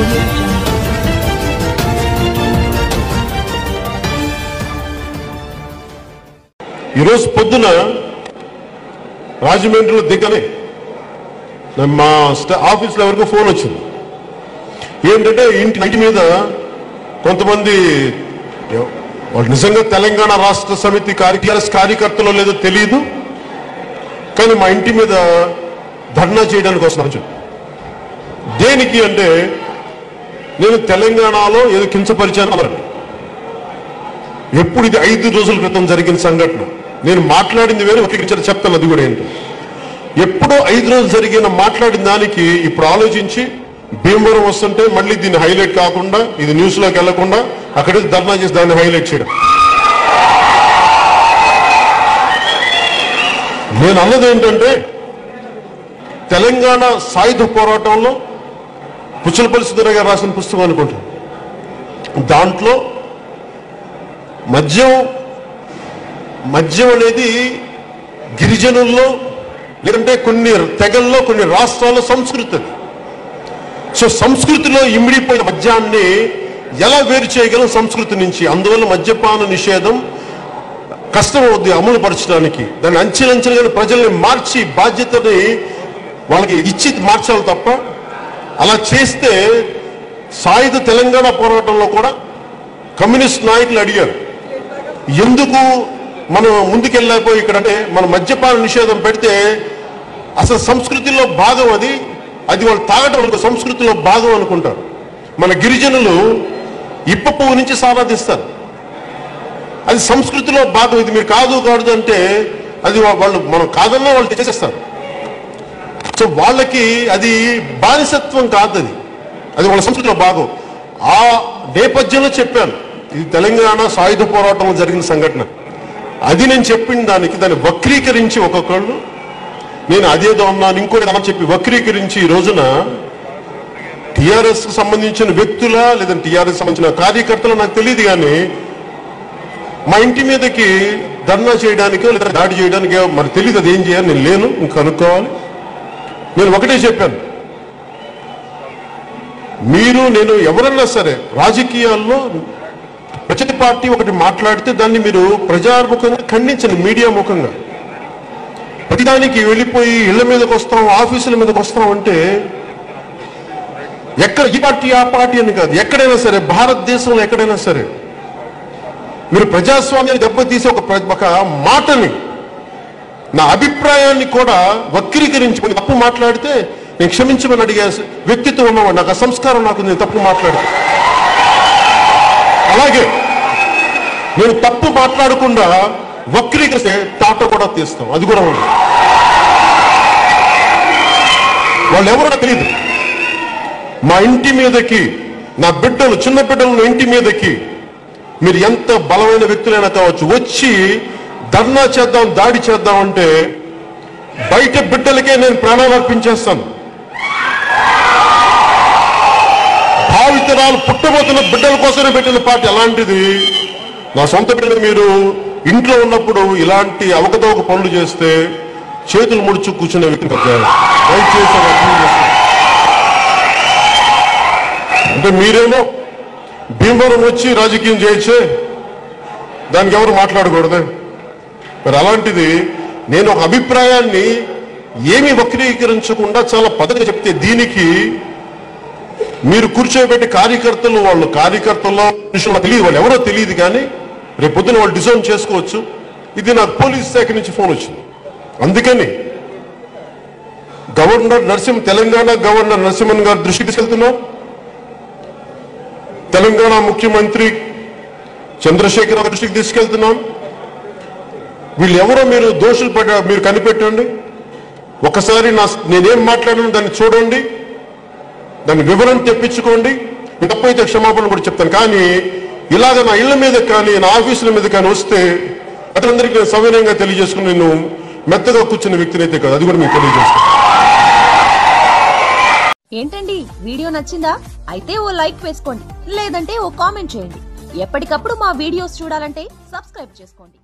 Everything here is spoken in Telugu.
audio jungle. ఈరోజు పొద్దున రాజమండ్రిలో దిగనే నా- మా స్టా ఆఫీస్లో వరకు ఫోన్ వచ్చింది ఏంటంటే ఇంటి ఇంటి మీద కొంతమంది ఎవ- వాళ్ళు నిజంగా తెలంగాణ రాష్ట్ర సమితి కార్యక్రమ కార్యకర్తలో లేదో తెలియదు కానీ మా ఇంటి మీద ధర్నా చేయడానికి వస్తున్నారు చెప్పి. దేనికి అంటే నేను తెలంగాణలో ఏదో కించపరిచాను అన్నారు ఎప్పుడు ఇది ఐదు రోజుల క్రితం జరిగిన సంఘటన నేను మాట్లాడింది వేరే ఒకరికి చెప్తాను అది కూడా ఏంటో ఎప్పుడో ఐదు రోజులు జరిగిన మాట్లాడిన దానికి ఇప్పుడు ఆలోచించి భీమవరం వస్తుంటే మళ్ళీ దీన్ని హైలైట్ కాకుండా ఇది న్యూస్ లోకి వెళ్లకుండా అక్కడే ధర్నా చేసి దాన్ని హైలైట్ చేయడం నేను అన్నది ఏంటంటే తెలంగాణ సాయుధ పోరాటంలో పుచ్చలపల్లి సుందర గారు రాసిన పుస్తకం అనుకుంటాను దాంట్లో మద్యం మద్యం అనేది గిరిజనుల్లో లేదంటే కొన్ని తెగల్లో కొన్ని రాష్ట్రాల్లో సంస్కృతి అది సో సంస్కృతిలో ఇమిడిపోయిన మద్యాన్ని ఎలా వేరు చేయగలం సంస్కృతి నుంచి అందువల్ల మద్యపాన నిషేధం కష్టం అవుద్ది అమలు పరచడానికి దాన్ని అంచెలంచెలుగా ప్రజల్ని మార్చి బాధ్యతని వాళ్ళకి ఇచ్చి మార్చాలి తప్ప అలా చేస్తే సాయుధ తెలంగాణ పోరాటంలో కూడా కమ్యూనిస్ట్ నాయకులు అడిగారు ఎందుకు మనం ముందుకెళ్ళకపోయి ఇక్కడ అంటే మన మద్యపాన నిషేధం పెడితే అసలు సంస్కృతిలో భాగం అది అది వాళ్ళు తాగటం ఒక సంస్కృతిలో భాగం అనుకుంటారు మన గిరిజనులు ఇప్ప పువ్వు నుంచి సారాధిస్తారు అది సంస్కృతిలో భాగం ఇది మీరు కాదు కాదు అంటే అది వా- వాళ్ళు మనం కాదన్నా వాళ్ళు చేసేస్తారు సో వాళ్ళకి అది బానిసత్వం కాదు అది అది వాళ్ళ సంస్కృతిలో భాగం ఆ నేపథ్యంలో చెప్పాను ఇది తెలంగాణ సాయుధ పోరాటంలో జరిగిన సంఘటన అది నేను చెప్పిన దానికి దాన్ని వక్రీకరించి ఒక్కొక్కళ్ళు నేను అదేదో అన్నాను ఇంకోటి అలా చెప్పి వక్రీకరించి ఈ రోజున టిఆర్ఎస్ కు సంబంధించిన వ్యక్తుల లేదంటే టిఆర్ఎస్ సంబంధించిన కార్యకర్తలు నాకు తెలియదు కానీ మా ఇంటి మీదకి ధర్నా చేయడానికో లేదా దాడి చేయడానికో మరి తెలియదు అది ఏం చేయాలి నేను లేను ఇంకా కనుక్కోవాలి నేను ఒకటే చెప్పాను మీరు నేను ఎవరన్నా సరే రాజకీయాల్లో ప్రతి పార్టీ ఒకటి మాట్లాడితే దాన్ని మీరు ప్రజాముఖంగా ఖండించండి మీడియా ముఖంగా ప్రతిదానికి వెళ్ళిపోయి ఇళ్ల మీదకి వస్తాం ఆఫీసుల మీదకి వస్తాం అంటే ఎక్కడ ఈ పార్టీ ఆ పార్టీ అని కాదు ఎక్కడైనా సరే భారతదేశంలో ఎక్కడైనా సరే మీరు ప్రజాస్వామ్యాన్ని దెబ్బతీసే ఒక ప్ర- ఒక మాటని నా అభిప్రాయాన్ని కూడా వక్రీకరించి కొన్ని తప్పు మాట్లాడితే నేను క్షమించమని అడిగే వ్యక్తిత్వం ఉన్నవాడు నాకు ఆ సంస్కారం నాకు నేను తప్పు మాట్లాడితే అలాగే నేను తప్పు మాట్లాడకుండా వక్రీకరిస్తే తాట కూడా తీస్తాం అది కూడా ఉంది వాళ్ళు ఎవరో నాకు తెలియదు మా ఇంటి మీదకి నా బిడ్డలు చిన్న బిడ్డలు నా ఇంటి మీదకి మీరు ఎంత బలమైన వ్యక్తులైనా కావచ్చు వచ్చి ధర్నా చేద్దాం దాడి చేద్దాం అంటే బయట బిడ్డలకే నేను ప్రాణాలు అర్పించేస్తాను భావితరాలు పుట్టబోతున్న బిడ్డల కోసమే పెట్టిన పార్టీ అలాంటిది నా సొంత బిడ్డలు మీరు ఇంట్లో ఉన్నప్పుడు ఇలాంటి అవకతవక పనులు చేస్తే చేతులు ముడుచు కూర్చునే వ్యక్తి కాదు. దయచేసి అది అర్థం చేసుకోండి. అంటే మీరేమో భీమవరం వచ్చి రాజకీయం చేయొచ్చే దానికి ఎవరు మాట్లాడకూడదు మరి అలాంటిది నేను ఒక అభిప్రాయాన్ని ఏమి వక్రీకరించకుండా చాలా పద్ధతిగా చెప్తే దీనికి మీరు కూర్చోబెట్టి కార్యకర్తలు వాళ్ళు కార్యకర్తల్లో మనుషులు నాకు తెలియదు వాళ్ళు ఎవరో తెలియదు కానీ రేపు పొద్దున వాళ్ళు డిజైన్ చేసుకోవచ్చు ఇది నాకు పోలీస్ శాఖ నుంచి ఫోన్ వచ్చింది అందుకని గవర్నర్ నరసింహ తెలంగాణ గవర్నర్ నరసింహన్ గారి దృష్టికి తీసుకెళ్తున్నాం తెలంగాణ ముఖ్యమంత్రి చంద్రశేఖర్ రావు దృష్టికి తీసుకెళ్తున్నాం వీళ్ళు ఎవరో మీరు దోషులు పడ్డ మీరు కనిపెట్టండి ఒకసారి నా నేనేం మాట్లాడాను దాన్ని చూడండి దాన్ని వివరణ తెప్పించుకోండి నేను తప్పైతే క్షమాపణ కూడా చెప్తాను కానీ ఇలాగ నా ఇళ్ల మీద కానీ నా ఆఫీసుల మీద కానీ వస్తే అతనందరికీ నేను సవినయంగా తెలియజేసుకుని నేను మెత్తగా కూర్చున్న వ్యక్తిని అయితే కాదు అది కూడా మీకు తెలియజేస్తాను ఏంటండి వీడియో నచ్చిందా అయితే ఓ లైక్ వేసుకోండి లేదంటే ఓ కామెంట్ చేయండి ఎప్పటికప్పుడు మా వీడియోస్ చూడాలంటే సబ్స్క్రైబ్ చేసుకోండి